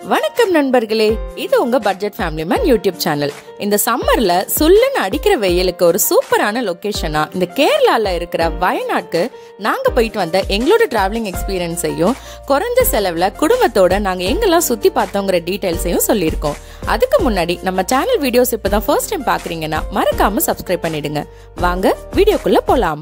வணக்கம் நண்பர்களே இது உங்க budget family man YouTube channel இந்த சம்மர்ல சுல்லுன்னு அடிக்கிற வெயிலுக்கு ஒரு சூப்பரான லொகேஷனா இந்த கேரளால இருக்கிற வயநாட்டுக்கு நாங்க போயிட்டு வந்த எங்களோட டிராவலிங் எக்ஸ்பீரியன்ஸையும் குறைஞ்ச செலவுல குடும்பத்தோட நாங்க எங்கெல்லாம் சுத்தி பார்த்தோங்கிற டீடைல்ஸையும் சொல்லியிருக்கோம் அதுக்கு முன்னாடி நம்ம சேனல் வீடியோஸ் இப்பதான் ஃபர்ஸ்ட் டைம் பாக்குறீங்கன்னா மறக்காம சப்ஸ்கிரைப் பண்ணிடுங்க வாங்க வீடியோக்குள்ள போலாம்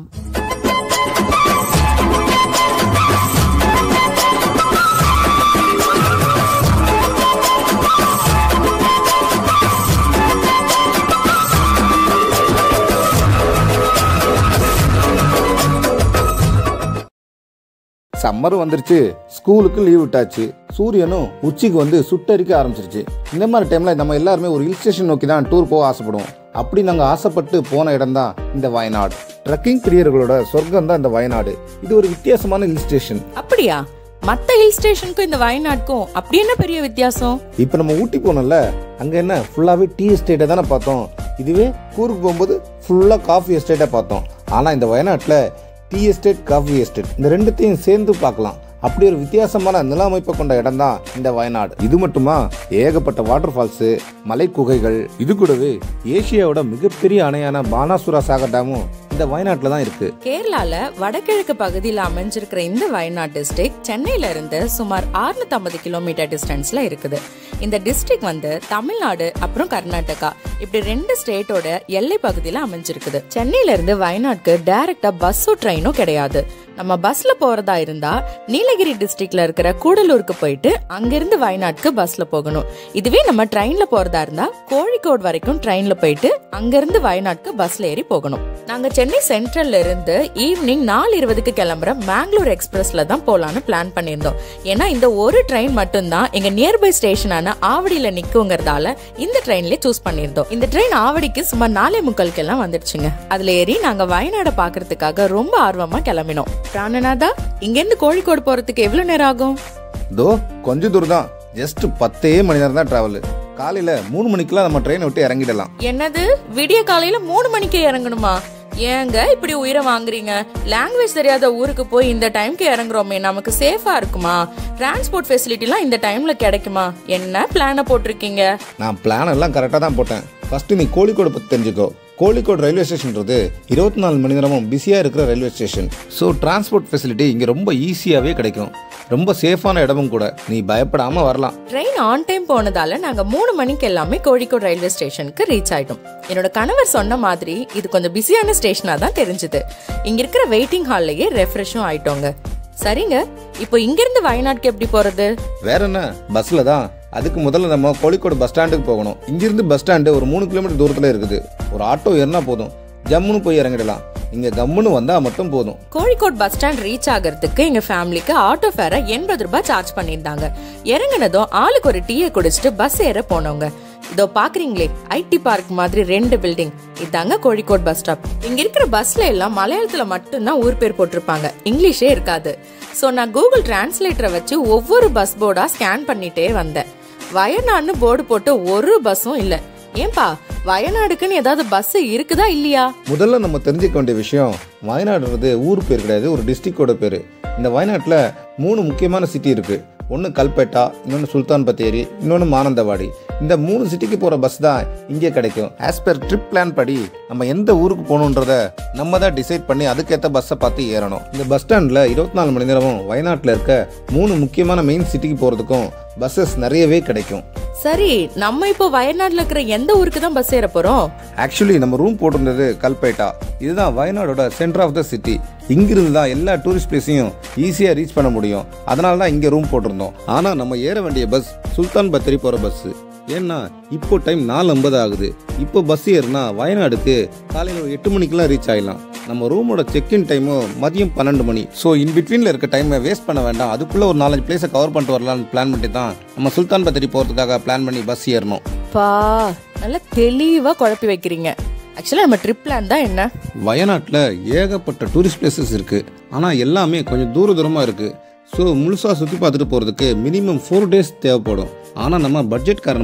சம்மர் வந்துருச்சு ஸ்கூலுக்கு லீவ் விட்டாச்சு சூரியனும் உச்சிக்கு வந்து சுட்டரிக்க ஆரம்பிச்சிருச்சு இந்த மாதிரி டைம்ல நம்ம எல்லாருமே ஒரு ஹில் ஸ்டேஷன் நோக்கி தான் டூர் போக ஆசைப்படுவோம் அப்படி நாங்கள் ஆசைப்பட்டு போன இடம் தான் இந்த வயநாடு ட்ரக்கிங் பிரியர்களோட சொர்க்கம் தான் இந்த வயநாடு இது ஒரு வித்தியாசமான ஹில் ஸ்டேஷன் அப்படியா மத்த ஹில் ஸ்டேஷனுக்கும் இந்த வயநாட்டுக்கும் அப்படி என்ன பெரிய வித்தியாசம் இப்போ நம்ம ஊட்டி போனோம்ல அங்கே என்ன ஃபுல்லாகவே டீ எஸ்டேட்டை தானே பார்த்தோம் இதுவே கூருக்கு போகும்போது ஃபுல்லாக காஃபி எஸ்டேட்டை பார்த்தோம் ஆனால் இந்த வயநாட்டில் டீ எஸ்டேட் காஃபி எஸ்டேட் இந்த ரெண்டுத்தையும் சேர்ந்து பார்க்கலாம் அப்படி ஒரு வித்தியாசமான நிலமைப்பை கொண்ட இடம் தான் இந்த வயநாடு இது மட்டுமா ஏகப்பட்ட வாட்டர் ஃபால்ஸு மலை குகைகள் இது கூடவே ஏசியாவோட மிகப்பெரிய அணையான பானாசுரா சாகர் டேமும் இந்த வயநாட்டில் தான் இருக்கு கேரளால வடகிழக்கு பகுதியில் அமைஞ்சிருக்கிற இந்த வயநாட் டிஸ்ட்ரிக்ட் சென்னையில இருந்து சுமார் 650 கிலோமீட்டர் டிஸ்டன்ஸ்ல இருக்குது இந்த டிஸ்ட்ரிக்ட் வந்து தமிழ்நாடு அப்புறம் கர்நாடகா இப்படி ரெண்டு ஸ்டேட்டோட எல்லை பகுதியில அமைஞ்சிருக்குது சென்னையில இருந்து வயநாட்டுக்கு டைரக்டா பஸ்ஸோ ட்ரெயினோ கிடையாது நம்ம பஸ்ல போறதா இருந்தா நீலகிரி டிஸ்ட்ரிக்ட்ல இருக்கிற கூடலூருக்கு போயிட்டு அங்கிருந்து வயநாட்டுக்கு பஸ்ல போகணும் இதுவே நம்ம ட்ரெயின்ல போறதா இருந்தா கோழிக்கோடு வரைக்கும் ட்ரெயின்ல போயிட்டு அங்கிருந்து வயநாட்டுக்கு பஸ்ல ஏறி போகணும் நாங்க சென்னை சென்ட்ரல்ல இருந்து ஈவினிங் நாலு இருபதுக்கு கிளம்புற மேங்களூர் எக்ஸ்பிரஸ்ல தான் போலான்னு பிளான் பண்ணியிருந்தோம் ஏன்னா இந்த ஒரு ட்ரெயின் மட்டும்தான் எங்க நியர்பை ஸ்டேஷனான ஆவடியில நிக்குங்கிறதால இந்த ட்ரெயின்லயே சூஸ் பண்ணியிருந்தோம் இந்த ட்ரெயின் ஆவடிக்கு சுமார் நாலே முக்கால்க்கெல்லாம் வந்துடுச்சுங்க அதுல ஏறி நாங்க வயநாடை பாக்குறதுக்காக ரொம்ப ஆர்வமா கிளம்பினோம் பிராணநாதா இங்க இருந்து கோழிக்கோடு போறதுக்கு எவ்வளவு நேரம் ஆகும் தோ கொஞ்ச தூரம் தான் ஜஸ்ட் பத்தே மணி நேரம் தான் டிராவல் காலையில் மூணு மணிக்கெல்லாம் நம்ம ட்ரெயினை விட்டு இறங்கிடலாம் என்னது விடிய காலையில மூணு மணிக்கே இறங்கணுமா ஏங்க இப்படி உயிரை வாங்குறீங்க லாங்குவேஜ் தெரியாத ஊருக்கு போய் இந்த டைம்க்கு இறங்குறோமே நமக்கு சேஃபா இருக்குமா டிரான்ஸ்போர்ட் ஃபெசிலிட்டிலாம் இந்த டைம்ல கிடைக்குமா என்ன பிளான போட்டிருக்கீங்க நான் பிளான் எல்லாம் கரெக்டாக தான் போட்டேன் ஃபர்ஸ்ட் நீ கோழிக்கோடு பற்றி தெரிஞ்சுக்கோ கோழிக்கோடு ரயில்வே ஸ்டேஷன்ன்றது இருபத்தி நாலு மணி நேரமும் பிஸியாக இருக்கிற railway station so transport facility இங்கே ரொம்ப ஈஸியாகவே கிடைக்கும் ரொம்ப சேஃபான இடமும் கூட நீ பயப்படாமல் வரலாம் ட்ரெயின் ஆன் டைம் போனதால நாங்க மூணு மணிக்கு எல்லாமே கோழிக்கோடு ரயில்வே ஸ்டேஷனுக்கு ரீச் ஆயிட்டோம் என்னோட கணவர் சொன்ன மாதிரி இது கொஞ்சம் பிஸியான ஸ்டேஷனா தான் தெரிஞ்சது இங்க இருக்கிற வெயிட்டிங் ஹால்லயே ரெஃப்ரெஷும் ஆயிட்டோங்க சரிங்க இப்போ இங்க இருந்து வயநாட்டுக்கு எப்படி போறது வேற என்ன பஸ்ஸில் தான் அதுக்கு முதல்ல நம்ம கோழிக்கோடு பஸ் ஸ்டாண்டுக்கு போகணும் இங்கிருந்து பஸ் ஸ்டாண்டு ஒரு மூணு கிலோமீட்டர் தூரத்தில் இருக்குது ஒரு ஆட்டோ ஏறினா போதும் ஜம்முன்னு போய் இறங்கிடலாம் இங்கே கம்முன்னு வந்தால் மட்டும் போதும் கோழிக்கோட் பஸ் ஸ்டாண்ட் ரீச் ஆகிறதுக்கு எங்க ஃபேமிலிக்கு ஆட்டோ ஃபேரை எண்பது ரூபாய் சார்ஜ் பண்ணியிருந்தாங்க இறங்குனதும் ஆளுக்கு ஒரு டீயை குடிச்சிட்டு பஸ் ஏற போனவங்க இதோ பாக்குறீங்களே ஐடி பார்க் மாதிரி ரெண்டு பில்டிங் இதாங்க கோழிக்கோட் பஸ் ஸ்டாப் இங்க இருக்கிற பஸ்ல எல்லாம் மலையாளத்துல மட்டும்தான் ஊர் பேர் போட்டிருப்பாங்க இங்கிலீஷே இருக்காது சோ நான் கூகுள் டிரான்ஸ்லேட்டரை வச்சு ஒவ்வொரு பஸ் போர்டா ஸ்கேன் பண்ணிட்டே வந்தேன் வயநாடுன்னு போர்டு போட்டு ஒரு பஸ்ஸும் இல்ல ஏன்பா வயநாடுக்குன்னு ஏதாவது பஸ் இருக்குதா இல்லையா முதல்ல நம்ம தெரிஞ்சுக்க வேண்டிய விஷயம் வயநாடுன்றது ஊர் பேர் கிடையாது ஒரு டிஸ்ட்ரிக்டோட பேர் இந்த வயநாட்டில் மூணு முக்கியமான சிட்டி இருக்குது ஒன்று கல்பேட்டா இன்னொன்று சுல்தான் பத்தேரி இன்னொன்று மானந்தவாடி இந்த மூணு சிட்டிக்கு போகிற பஸ் தான் இங்கே கிடைக்கும் ஆஸ் per ட்ரிப் பிளான் படி நம்ம எந்த ஊருக்கு போகணுன்றத நம்ம தான் டிசைட் பண்ணி அதுக்கேற்ற பஸ்ஸை பார்த்து ஏறணும் இந்த பஸ் ஸ்டாண்டில் இருபத்தி நாலு மணி நேரமும் வயநாட்டில் இருக்க மூணு முக்கியமான மெயின் சிட்டிக்கு போகிறதுக்கும் பஸ்ஸஸ் நிறையவே கிடைக்கும் சரி நம்ம இப்போ வயநாடுல இருக்கிற எந்த ஊருக்கு தான் பஸ் ஏற போறோம் ஆக்சுவலி நம்ம ரூம் போட்டிருந்தது கல்பேட்டா இதுதான் வயநாடோட சென்டர் ஆஃப் த சிட்டி இங்கிருந்து தான் எல்லா டூரிஸ்ட் பிளேஸையும் ஈஸியாக ரீச் பண்ண முடியும் அதனால தான் இங்கே ரூம் போட்டிருந்தோம் ஆனால் நம்ம ஏற வேண்டிய பஸ் சுல்தான் பத்திரி போகிற பஸ்ஸு ஏன்னா இப்போ டைம் நாலு ஐம்பது ஆகுது இப்போ பஸ் ஏறுனா வயநாடுக்கு காலையில் ஒரு எட்டு மணிக்கெல்லாம் ரீச் ஆயிடலாம் நம்ம ரூமோட செக்இன் டைமும் மதியம் பன்னெண்டு மணி ஸோ இன் பிட்வீனில் இருக்க டைமை வேஸ்ட் பண்ண வேண்டாம் அதுக்குள்ளே ஒரு நாலஞ்சு பிளேஸை கவர் பண்ணிட்டு வரலாம்னு பிளான் பண்ணி தான் நம்ம சுல்தான் பத்திரி போகிறதுக்காக பிளான் பண்ணி பஸ் ஏறணும் பா நல்லா தெளிவா குழப்பி வைக்கிறீங்க ஆக்சுவலா நம்ம ட்ரிப் பிளான் தான் என்ன வயநாட்டில் ஏகப்பட்ட டூரிஸ்ட் பிளேசஸ் இருக்குது ஆனால் எல்லாமே கொஞ்சம் தூர தூரமாக இருக்குது ஸோ முழுசாக சுற்றி பார்த்துட்டு போகிறதுக்கு மினிமம் ஃபோர் டேஸ் தேவைப்படும் ஆனால் நம்ம பட்ஜெட் காரணமாக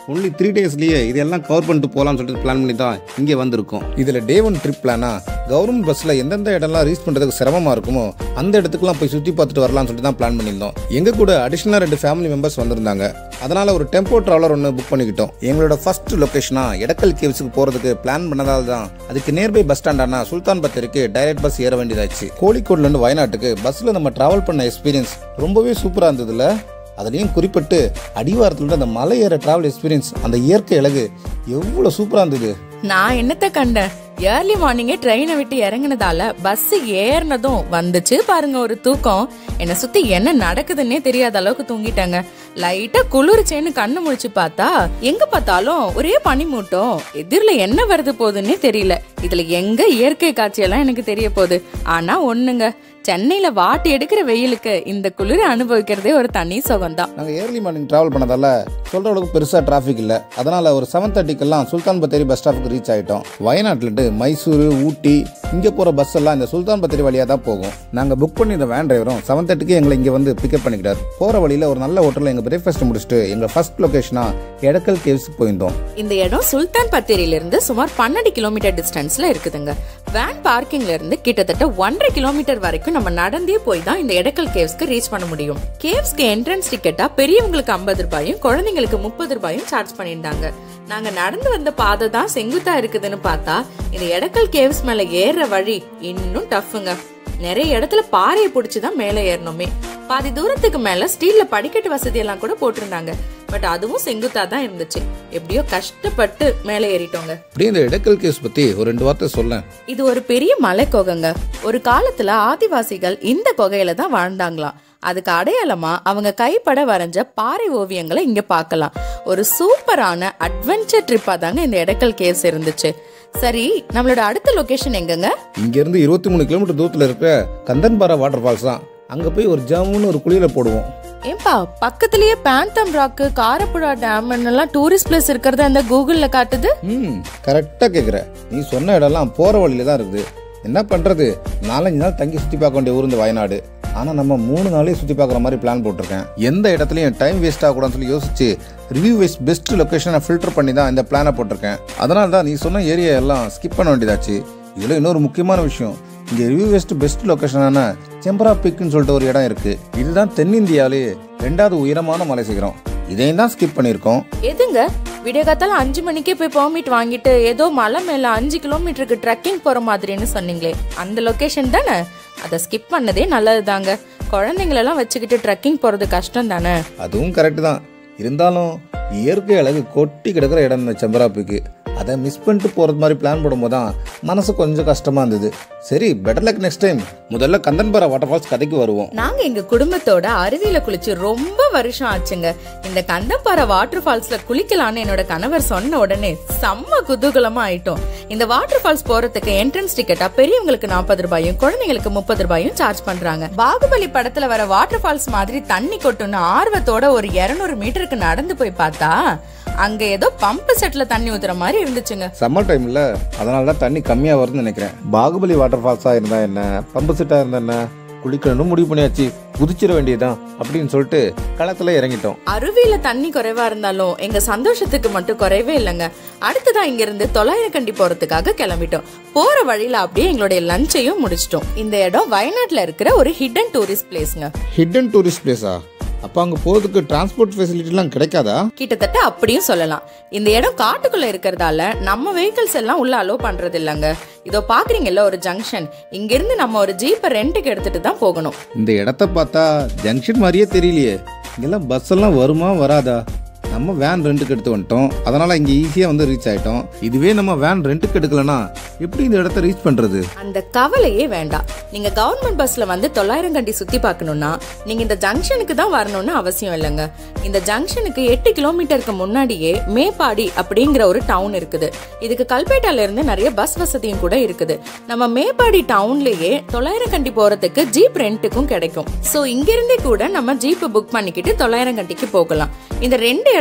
ஒன்லி த்ரீ டேஸ்லயே இதெல்லாம் கவர் பண்ணிட்டு போகலாம்னு சொல்லிட்டு பிளான் பண்ணி தான் இங்கே வந்திருக்கோம் இதில் டே ஒன் ட்ரிப் பிளானா கவர்மெண்ட் பஸ்ஸில் எந்தெந்த இடம்லாம் ரீச் பண்ணுறதுக்கு சிரமமாக இருக்குமோ அந்த இடத்துக்குலாம் போய் சுற்றி பார்த்துட்டு வரலாம்னு சொல்லிட்டு தான் பிளான் பண்ணியிருந்தோம் எங்கள் கூட அடிஷ்னலாக ரெண்டு ஃபேமிலி மெம்பர்ஸ் வந்திருந்தாங்க அதனால ஒரு டெம்போ ட்ராவலர் ஒன்று புக் பண்ணிக்கிட்டோம் எங்களோட ஃபர்ஸ்ட் லொக்கேஷனாக எடக்கல் கேவ்ஸுக்கு போகிறதுக்கு பிளான் பண்ணதால் தான் அதுக்கு நியர்பை பஸ் ஸ்டாண்டான சுல்தான் பத்திரிக்கு டைரக்ட் பஸ் ஏற வேண்டியதாச்சு கோழிக்கோட்லேருந்து வயநாட்டுக்கு பஸ்ஸில் நம்ம ட்ராவல் பண்ண எக்ஸ்பீரியன்ஸ் ரொம்பவே சூப்பராக இருந்ததுல அதுலேயும் குறிப்பிட்டு அடிவாரத்தில் அந்த மலை ஏற டிராவல் எக்ஸ்பீரியன்ஸ் அந்த இயற்கை அழகு எவ்வளோ சூப்பராக இருந்தது நான் என்னத்த கண்டேன் ஏர்லி மார்னிங்கே ட்ரெயினை விட்டு இறங்குனதால பஸ் ஏறினதும் வந்துச்சு பாருங்க ஒரு தூக்கம் என்னை சுத்தி என்ன நடக்குதுன்னே தெரியாத அளவுக்கு தூங்கிட்டாங்க லைட்டா குளிர்ச்சேன்னு கண்ணு முழிச்சு பார்த்தா எங்க பார்த்தாலும் ஒரே பனிமூட்டம் எதிரில என்ன வருது போகுதுன்னே தெரியல இதுல எங்க இயற்கை காட்சியெல்லாம் எனக்கு தெரிய போகுது ஆனா ஒண்ணுங்க சென்னையில வாட்டி எடுக்கிற வெயிலுக்கு இந்த குளிர அனுபவிக்கிறதே ஒரு தனி சுகம்தான் நாங்கள் ஏர்லி மார்னிங் ட்ராவல் பண்ணதால சொல்கிற அளவுக்கு பெருசாக டிராஃபிக் இல்லை அதனால் ஒரு செவன் தேர்ட்டிக்கெல்லாம் சுல்தான் பத்தேரி பஸ் ஸ்டாப்புக்கு ரீச் ஆகிட்டோம் வயநாட்டிலிருந்து மைசூர் ஊட்டி இங்கே போகிற பஸ் எல்லாம் இந்த சுல்தான் பத்தேரி வழியாக தான் போகும் நாங்கள் புக் பண்ணி இந்த வேன் டிரைவரும் செவன் தேர்ட்டிக்கு எங்களை இங்கே வந்து பிக்கப் பண்ணிக்கிட்டார் போகிற வழியில் ஒரு நல்ல ஹோட்டலில் எங்கள் பிரேக்ஃபாஸ்ட் முடிச்சுட்டு எங்கள் ஃபர்ஸ்ட் லொக்கேஷனாக எடக்கல் கேவ்ஸுக்கு போயிருந்தோம் இந்த இடம் சுல்தான் பத்தேரியில இருந்து சுமார் பன்னெண்டு கிலோமீட்டர் டிஸ்டன்ஸ்ல இருக்குதுங்க வேன் பார்க்கிங்ல இருந்து கிட்டத்தட்ட ஒன்றரை கிலோமீட்டர் வரைக்கும் நம்ம நடந்தே போய் தான் இந்த எடக்கல் கேவ்ஸ்க்கு ரீச் பண்ண முடியும் கேவ்ஸ்க்கு என்ட்ரன்ஸ் டிக்கெட்டா பெரியவங்களுக்கு ஐம்பது ரூபாயும் குழந்தைங்களுக்கு முப்பது ரூபாயும் சார்ஜ் பண்ணியிருந்தாங்க நாங்க நடந்து வந்த பாதை தான் செங்குத்தா இருக்குதுன்னு பார்த்தா இந்த எடக்கல் கேவ்ஸ் மேல ஏறுற வழி இன்னும் டஃப்புங்க நிறைய இடத்துல பாறையை பிடிச்சி தான் மேலே ஏறணுமே பாதி தூரத்துக்கு மேல ஸ்டீல்ல படிக்கட்டு வசதி எல்லாம் கூட போட்டிருந்தாங்க பட் அதுவும் செங்குத்தா தான் இருந்துச்சு எப்படியோ கஷ்டப்பட்டு மேலே ஏறிட்டோங்க அப்படியே இந்த எடக்கல் கேவ்ஸ் பற்றி ஒரு ரெண்டு வார்த்தை சொல்லேன் இது ஒரு பெரிய மலை குகைங்க ஒரு காலத்துல ஆதிவாசிகள் இந்த குகையில தான் வாழ்ந்தாங்களாம் அதுக்கு அடையாளமா அவங்க கைப்பட வரைஞ்ச பாறை ஓவியங்களை இங்க பார்க்கலாம் ஒரு சூப்பரான அட்வென்ச்சர் ட்ரிப்பா தாங்க இந்த எடக்கல் கேவ்ஸ் இருந்துச்சு சரி நம்மளோட அடுத்த லொகேஷன் எங்கங்க இங்கேருந்து இருபத்தி மூணு கிலோமீட்டர் தூரத்தில் இருக்கிற கந்தன்பாரா வாட்டர் ஃபால்ஸ் தான் அங்கே போய் ஒரு ஜாமுன்னு ஒரு குளியல போடுவோம் ஏன்பா பக்கத்துலயே பேந்தம் ராக்கு காரப்புழா டேம் எல்லாம் டூரிஸ்ட் பிளேஸ் இருக்கிறத அந்த கூகுள்ல காட்டுது ம் கரெக்டாக கேட்குற நீ சொன்ன இடம்லாம் போகிற வழியில தான் இருக்குது என்ன பண்ணுறது நாலஞ்சு நாள் தங்கி சுற்றி பார்க்க வேண்டிய ஊர் இந்த வயநாடு ஆனால் நம்ம மூணு நாளே சுற்றி பார்க்குற மாதிரி பிளான் போட்டிருக்கேன் எந்த இடத்துலையும் டைம் வேஸ்ட் ஆகக்கூடாதுன்னு சொல்லி யோசிச்சு ரிவ்யூ வைஸ் பெஸ்ட் லொக்கேஷனை ஃபில்டர் பண்ணி தான் இந்த பிளானை போட்டிருக்கேன் அதனால தான் நீ சொன்ன ஏரியா எல்லாம் ஸ்கிப் பண்ண வேண்டியதாச்சு இதில் இன்னொரு முக்கியமான விஷயம் இங்கே ரிவ்யூ வெஸ்ட் பெஸ்ட் லொக்கேஷனான செம்பரா பிக்னு சொல்லிட்டு ஒரு இடம் இருக்குது இதுதான் தென்னிந்தியாவிலே ரெண்டாவது உயரமான மலை சிகரம் இதையும் தான் ஸ்கிப் பண்ணியிருக்கோம் எதுங்க விடிய காத்தால அஞ்சு மணிக்கே போய் பெர்மிட் வாங்கிட்டு ஏதோ மலை மேல அஞ்சு கிலோமீட்டருக்கு ட்ரெக்கிங் போற மாதிரின்னு சொன்னீங்களே அந்த லொகேஷன் தானே அதை ஸ்கிப் பண்ணதே நல்லதுதாங்க குழந்தைங்களெல்லாம் வச்சுக்கிட்டு ட்ரெக்கிங் போறது கஷ்டம் தானே அதுவும் கரெக்டு தான் இருந்தாலும் இயற்கை அழகு கொட்டி கிடக்கிற இடம் இந்த செம்பராப்புக்கு அதை மிஸ் பண்ணிட்டு போகிறது மாதிரி பிளான் போடும்போது தான் மனசு கொஞ்சம் கஷ்டமாக இருந்தது சரி பெட்டர் லக் நெக்ஸ்ட் டைம் முதல்ல கந்தன்பாரா வாட்டர் ஃபால்ஸ் கதைக்கு வருவோம் நாங்க எங்க குடும்பத்தோட அருவியில குளிச்சு ரொம்ப வருஷம் ஆச்சுங்க இந்த கந்தப்பாறை வாட்டர் ஃபால்ஸ்ல குளிக்கலாம்னு என்னோட கணவர் சொன்ன உடனே செம்ம குதூகலமா ஆயிட்டோம் இந்த வாட்டர் ஃபால்ஸ் போறதுக்கு என்ட்ரன்ஸ் டிக்கெட்டா பெரியவங்களுக்கு நாற்பது ரூபாயும் குழந்தைங்களுக்கு முப்பது ரூபாயும் சார்ஜ் பண்றாங்க பாகுபலி படத்துல வர வாட்டர் ஃபால்ஸ் மாதிரி தண்ணி கொட்டுன்னு ஆர்வத்தோட ஒரு இருநூறு மீட்டருக்கு நடந்து போய் பார்த்தா அங்க ஏதோ பம்பு செட்ல தண்ணி ஊத்துற மாதிரி இருந்துச்சுங்க சம்மர் டைமில் அதனால தான் தண்ணி கம்மியாக வருதுன்னு நினைக்கிறேன் பாகுபலி வாட்டர் ஃபால்ஸாக இருந்தா என்ன பம்பு செட்டாக இருந்தா என்ன குளிக்கணும்னு முடிவு பண்ணியாச்சு குதிச்சிட வேண்டியதுதான் அப்படின்னு சொல்லிட்டு களத்தில் இறங்கிட்டோம் அருவியில தண்ணி குறைவா இருந்தாலும் எங்க சந்தோஷத்துக்கு மட்டும் குறைவே இல்லைங்க அடுத்ததான் இங்க இருந்து தொள்ளாயிரக்கண்டி போறதுக்காக கிளம்பிட்டோம் போற வழியில அப்படியே எங்களுடைய லஞ்சையும் முடிச்சிட்டோம் இந்த இடம் வயநாட்டுல இருக்கிற ஒரு ஹிடன் டூரிஸ்ட் பிளேஸ்ங்க ஹிடன் டூரிஸ்ட் பிளேஸா அப்போ அங்கே போகிறதுக்கு டிரான்ஸ்போர்ட் ஃபெசிலிட்டிலாம் கிடைக்காதா கிட்டத்தட்ட அப்படியும் சொல்லலாம் இந்த இடம் காட்டுக்குள்ள இருக்கிறதால நம்ம வெஹிக்கிள்ஸ் எல்லாம் உள்ள அலோவ் பண்றது இல்லைங்க இதோ பாக்குறீங்கல்ல ஒரு ஜங்ஷன் இங்க இருந்து நம்ம ஒரு ஜீப்பை ரெண்டுக்கு எடுத்துட்டு தான் போகணும் இந்த இடத்த பார்த்தா ஜங்ஷன் மாதிரியே தெரியலையே இங்கெல்லாம் பஸ் எல்லாம் வருமா வராதா நம்ம வேன் ரெண்டுக்கு எடுத்து வந்துட்டோம் அதனால இங்க ஈஸியா வந்து ரீச் ஆயிட்டோம் இதுவே நம்ம வேன் ரெண்டுக்கு எடுக்கலனா எப்படி இந்த இடத்த ரீச் பண்றது அந்த கவலையே வேண்டாம் நீங்க கவர்மெண்ட் பஸ்ல வந்து தொள்ளாயிரம் கண்டி சுத்தி பார்க்கணும்னா நீங்க இந்த ஜங்ஷனுக்கு தான் வரணும்னு அவசியம் இல்லைங்க இந்த ஜங்ஷனுக்கு எட்டு கிலோமீட்டருக்கு முன்னாடியே மேப்பாடி அப்படிங்கிற ஒரு டவுன் இருக்குது இதுக்கு கல்பேட்டால இருந்து நிறைய பஸ் வசதியும் கூட இருக்குது நம்ம மேப்பாடி டவுன்லயே தொள்ளாயிரம் கண்டி போறதுக்கு ஜீப் ரெண்ட்டுக்கும் கிடைக்கும் சோ இங்க இருந்தே கூட நம்ம ஜீப் புக் பண்ணிக்கிட்டு தொள்ளாயிரம் கண்டிக்கு போகலாம் இந்த ரெண்டு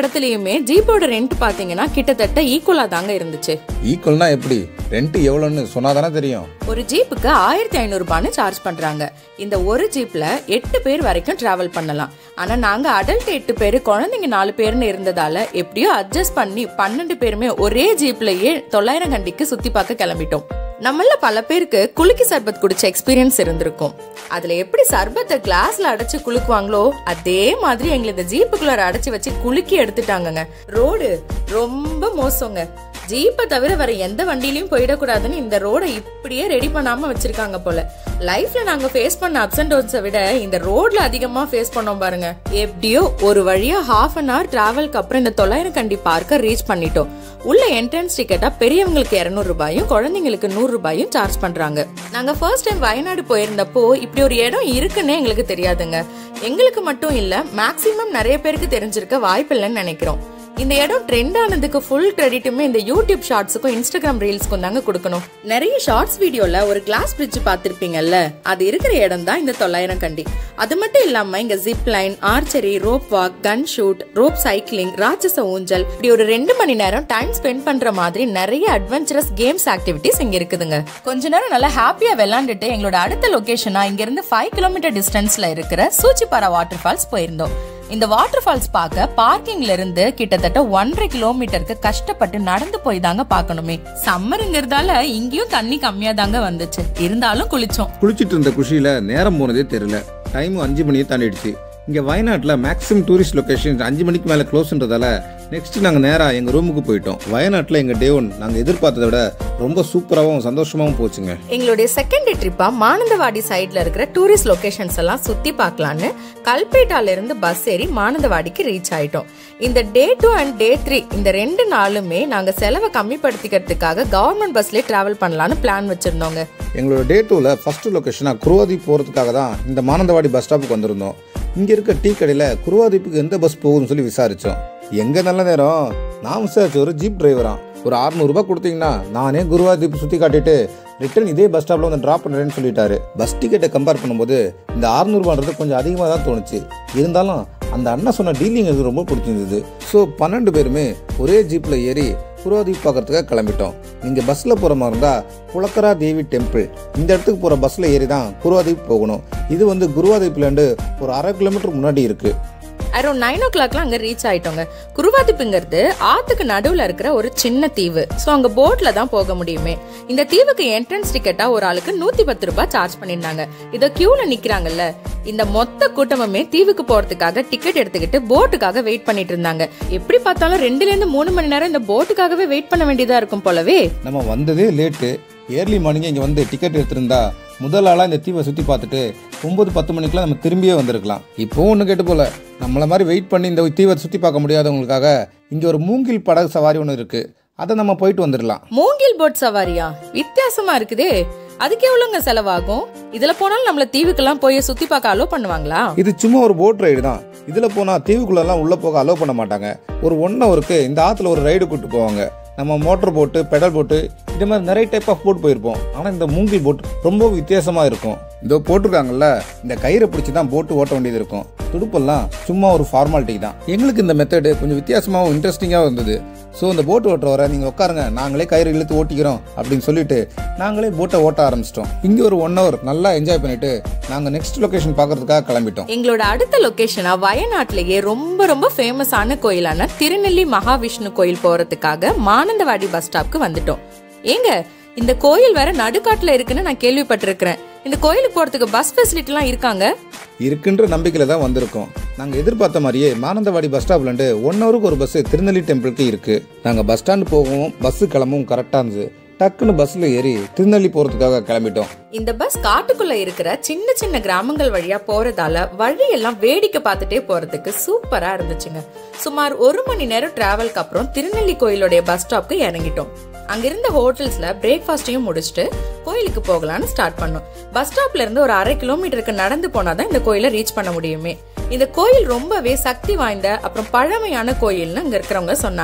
இடத்துலயுமே ஜீப்போட ரெண்ட் பாத்தீங்கன்னா கிட்டத்தட்ட ஈக்குவலா தாங்க இருந்துச்சு ஈக்குவல்னா எப்படி ரெண்ட் எவ்வளோன்னு சொன்னாதானே தெரியும் ஒரு ஜீப்புக்கு ஆயிரத்தி ஐநூறு ரூபான்னு சார்ஜ் பண்றாங்க இந்த ஒரு ஜீப்ல எட்டு பேர் வரைக்கும் டிராவல் பண்ணலாம் ஆனா நாங்க அடல்ட் எட்டு பேர் குழந்தைங்க நாலு பேர்னு இருந்ததால எப்படியோ அட்ஜஸ்ட் பண்ணி பன்னெண்டு பேருமே ஒரே ஜீப்லயே தொள்ளாயிரம் கண்டிக்கு சுத்தி பார்க்க கிளம்பிட்டோம் நம்மள பல பேருக்கு குலுக்கி சர்பத் குடிச்ச எக்ஸ்பீரியன்ஸ் இருந்திருக்கும் அதுல எப்படி சர்பத்தை கிளாஸ்ல அடைச்சு குலுக்குவாங்களோ அதே மாதிரி எங்களை இந்த ஜீப்புக்குள்ளார அடைச்சு வச்சு குலுக்கி எடுத்துட்டாங்கங்க ரோடு ரொம்ப மோசங்க ஜீப்பை தவிர வேற எந்த வண்டியிலயும் போயிடக்கூடாதுன்னு இந்த ரோடை இப்படியே ரெடி பண்ணாம வச்சிருக்காங்க போல லைஃப்ல நாங்க ஃபேஸ் பண்ண அப்ஸ் அண்ட் டவுன்ஸை விட இந்த ரோட்ல அதிகமா ஃபேஸ் பண்ணோம் பாருங்க எப்படியோ ஒரு வழியா ஹாஃப் அன் ஹவர் டிராவல்க்கு அப்புறம் இந்த தொள்ளாயிரம் கண்டி பார்க்க ரீச் பண்ணிட்டோம் உள்ள என்ட்ரன்ஸ் டிக்கெட்டா பெரியவங்களுக்கு இருநூறு ரூபாயும் குழந்தைங்களுக்கு நூறு ரூபாயும் சார்ஜ் பண்றாங்க நாங்க ஃபர்ஸ்ட் டைம் வயநாடு போயிருந்தப்போ இப்படி ஒரு இடம் இருக்குன்னே எங்களுக்கு தெரியாதுங்க எங்களுக்கு மட்டும் இல்ல மேக்சிமம் நிறைய பேருக்கு தெரிஞ்சிருக்க வாய்ப்பில்லைன்னு நினைக்கிறோம் இந்த இடம் ட்ரெண்ட் ஆனதுக்கு ஃபுல் கிரெடிட்டுமே இந்த யூடியூப் ஷார்ட்ஸுக்கும் இன்ஸ்டாகிராம் ரீல்ஸ்க்கும் தாங்க கொடுக்கணும் நிறைய ஷார்ட்ஸ் வீடியோல ஒரு கிளாஸ் பிரிட்ஜ் பார்த்திருப்பீங்கல்ல அது இருக்கிற இடம் தான் இந்த தொள்ளாயிரம் கண்டி அது மட்டும் இல்லாம இங்க zip line archery rope walk gun shoot rope cycling ராட்சச ஊஞ்சல் இப்படி ஒரு ரெண்டு மணி நேரம் டைம் ஸ்பெண்ட் பண்ற மாதிரி நிறைய அட்வென்ச்சரஸ் கேம்ஸ் ஆக்டிவிட்டிஸ் இங்க இருக்குதுங்க கொஞ்ச நேரம் நல்லா ஹாப்பியா விளையாண்டுட்டு எங்களோட அடுத்த லொகேஷனா இங்க இருந்து ஃபைவ் கிலோமீட்டர் டிஸ்டன்ஸ்ல இருக்கிற சூச்சிப்பாரா வாட்டர் ஃபால்ஸ் போயிருந்தோம் இந்த வாட்டர் ஃபால்ஸ் பார்க்க பார்க்கிங்ல இருந்து கிட்டத்தட்ட ஒன்றரை கிலோமீட்டருக்கு கஷ்டப்பட்டு நடந்து போய் தாங்க பார்க்கணுமே சம்மருங்கிறதால இங்கேயும் தண்ணி கம்மியா தாங்க வந்துச்சு இருந்தாலும் குளிச்சோம் குளிச்சிட்டு இருந்த குஷியில் நேரம் போனதே தெரியல டைம் அஞ்சு மணியை தாண்டிடுச்சு இங்கே வயநாட்டில் மேக்ஸிமம் டூரிஸ்ட் லொகேஷன்ஸ் அஞ்சு மணிக்கு மேலே க்ளோஸ்ன்றதால நெக்ஸ்ட் நாங்கள் நேராக எங்கள் ரூமுக்கு போயிட்டோம் வயநாட்டில் எங்கள் டே ஒன் நாங்கள் எதிர்பார்த்ததை விட ரொம்ப சூப்பராகவும் சந்தோஷமாகவும் போச்சுங்க எங்களுடைய செகண்ட் ட்ரிப்பா மானந்தவாடி சைட்ல இருக்கிற டூரிஸ்ட் லொகேஷன்ஸ் எல்லாம் சுத்தி பார்க்கலான்னு கல்பேட்டால இருந்து பஸ் ஏறி மானந்தவாடிக்கு ரீச் ஆயிட்டோம் இந்த day two and day three இந்த ரெண்டு நாளுமே நாங்க செலவை கம்மிப்படுத்திக்கிறதுக்காக கவர்மெண்ட் பஸ்லயே டிராவல் பண்ணலாம்னு பிளான் வச்சிருந்தோங்க எங்களோட டே டூவில் ஃபஸ்ட்டு லொக்கேஷனாக குருவாதீப் போகிறதுக்காக தான் இந்த மானந்தவாடி பஸ் ஸ்டாப்புக்கு வந்திருந்தோம் இங்கே இருக்க டீ கடையில் குருவாதீப்புக்கு எந்த பஸ் போகுதுன்னு சொல்லி விசாரித்தோம் எங்கே நல்ல நேரம் நான் விசாரிச்ச ஒரு ஜீப் டிரைவரா ஒரு அறுநூறுபா கொடுத்தீங்கன்னா நானே குருவாதீப் சுற்றி காட்டிட்டு ரிட்டர்ன் இதே பஸ் ஸ்டாப்பில் வந்து ட்ராப் பண்ணுறேன்னு சொல்லிட்டாரு பஸ் டிக்கெட்டை கம்பேர் பண்ணும்போது இந்த அறுநூறுபான்றது கொஞ்சம் அதிகமாக தான் தோணுச்சு இருந்தாலும் அந்த அண்ணன் சொன்ன டீலிங் எனக்கு ரொம்ப பிடிச்சிருந்தது ஸோ பன்னெண்டு பேருமே ஒரே ஜீப்பில் ஏறி குருவாதீப் பார்க்கறதுக்காக கிளம்பிட்டோம் நீங்கள் பஸ்ஸில் போகிற மாதிரி இருந்தால் குளக்கரா தேவி டெம்பிள் இந்த இடத்துக்கு போகிற பஸ்ஸில் ஏறி தான் குருவாதீப் போகணும் இது வந்து குருவாதீப்லேருந்து ஒரு அரை கிலோமீட்டர் முன்னாடி இருக்குது அரௌண்ட் நைன் ஓ கிளாக்லாம் அங்க ரீச் ஆயிட்டோங்க குருவாதிப்புங்கிறது ஆத்துக்கு நடுவுல இருக்கிற ஒரு சின்ன தீவு சோ அங்க போட்ல தான் போக முடியுமே இந்த தீவுக்கு என்ட்ரன்ஸ் டிக்கெட்டா ஒரு ஆளுக்கு நூத்தி பத்து ரூபாய் சார்ஜ் பண்ணிருந்தாங்க இதோ கியூல நிக்கிறாங்கல்ல இந்த மொத்த கூட்டமுமே தீவுக்கு போறதுக்காக டிக்கெட் எடுத்துக்கிட்டு போட்டுக்காக வெயிட் பண்ணிட்டு இருந்தாங்க எப்படி பார்த்தாலும் ரெண்டுல இருந்து மூணு மணி நேரம் இந்த போட்டுக்காகவே வெயிட் பண்ண வேண்டியதா இருக்கும் போலவே நம்ம வந்ததே லேட்டு ஏர்லி மார்னிங்கே இங்கே வந்து டிக்கெட் எடுத்திருந்தா முதல் ஆளாக இந்த தீவை சுற்றி பார்த்துட்டு ஒம்பது பத்து மணிக்கெலாம் நம்ம திரும்பியே வந்திருக்கலாம் இப்போ ஒன்று கேட்டு போல நம்மளை மாதிரி வெயிட் பண்ணி இந்த தீவை சுற்றி பார்க்க முடியாதவங்களுக்காக இங்கே ஒரு மூங்கில் படகு சவாரி ஒன்று இருக்குது அதை நம்ம போயிட்டு வந்துடலாம் மூங்கில் போட் சவாரியா வித்தியாசமா இருக்குதே அதுக்கு எவ்வளவுங்க செலவாகும் இதுல போனாலும் நம்மள தீவுக்கெல்லாம் போய் சுத்தி பார்க்க அலோ பண்ணுவாங்களா இது சும்மா ஒரு போட் ரைடு தான் இதில் போனால் தீவுக்குள்ளெல்லாம் உள்ளே போக அலோவ் பண்ண மாட்டாங்க ஒரு ஒன் ஹவருக்கு இந்த ஆற்றுல ஒரு ரைடு கூட்டு போவாங்க நம்ம மோட்டர் போட்டு பெடல் போட்டு இது மாதிரி நிறைய டைப் ஆஃப் போட் போயிருப்போம் ஆனால் இந்த மூங்கில் போட் ரொம்ப வித்தியாசமாக இருக்கும் இதோ போட்டிருக்காங்கல்ல இந்த கயிறை பிடிச்சி தான் போட்டு ஓட்ட வேண்டியது இருக்கும் துடுப்பெல்லாம் சும்மா ஒரு ஃபார்மாலிட்டி தான் எங்களுக்கு இந்த மெத்தடு கொஞ்சம் வித்தியாசமாகவும் இன்ட்ரெஸ்டிங்காகவும் இருந்தது ஸோ இந்த போட்டு ஓட்டுறவரை நீங்கள் உட்காருங்க நாங்களே கயிறு இழுத்து ஓட்டிக்கிறோம் அப்படின்னு சொல்லிட்டு நாங்களே போட்டை ஓட்ட ஆரம்பிச்சிட்டோம் இங்கே ஒரு ஒன் ஹவர் நல்லா என்ஜாய் பண்ணிட்டு நாங்கள் நெக்ஸ்ட் லொகேஷன் பார்க்கறதுக்காக கிளம்பிட்டோம் எங்களோட அடுத்த லொகேஷனா வயநாட்டிலேயே ரொம்ப ரொம்ப ஃபேமஸான கோயிலான திருநெல்லி மகாவிஷ்ணு கோயில் போறதுக்காக மானந்தவாடி பஸ் ஸ்டாப்க்கு வந்துட்டோம் ஏங்க இந்த கோயில் வேற நடுக்காட்டுல இருக்குன்னு நான் கேள்விப்பட்டிருக்கிறேன் இந்த கோயிலுக்கு போறதுக்கு பஸ் ஃபெசிலிட்டிலாம் இருக்காங்க இருக்குன்ற நம்பிக்கையில் தான் வந்திருக்கோம் நாங்கள் எதிர்பார்த்த மாதிரியே மானந்தவாடி பஸ் ஸ்டாப்லேருந்து ஒன் ஹவருக்கு ஒரு பஸ் திருநெல்லி டெம்பிளுக்கு இருக்குது நாங்கள் பஸ் ஸ்டாண்டு போகவும் பஸ்ஸு கிளம்பவும் கரெக்டாக இருந்தது டக்குன்னு பஸ்ஸில் ஏறி திருநெல்லி போகிறதுக்காக கிளம்பிட்டோம் இந்த பஸ் காட்டுக்குள்ள இருக்கிற சின்ன சின்ன கிராமங்கள் வழியா போறதால வழியெல்லாம் வேடிக்கை பார்த்துட்டே போறதுக்கு சூப்பரா இருந்துச்சுங்க சுமார் ஒரு மணி நேரம் டிராவல்க்கு அப்புறம் திருநெல்லி கோயிலுடைய பஸ் ஸ்டாப்க்கு இறங்கிட்டோம் அங்க இருந்த ஹோட்டல்ஸ்ல பிரேக்ஃபாஸ்டையும் முடிச்சுட்டு கோயிலுக்கு போகலாம்னு ஸ்டார்ட் பண்ணோம் பஸ் ஸ்டாப்ல இருந்து ஒரு அரை கிலோமீட்டருக்கு நடந்து போனாதான் இந்த கோயிலை ரீச் பண்ண முடியுமே இந்த கோயில் ரொம்பவே சக்தி வாய்ந்த அப்புறம் பழமையான கோயில்னு அங்க இருக்கிறவங்க சொன்னாங்க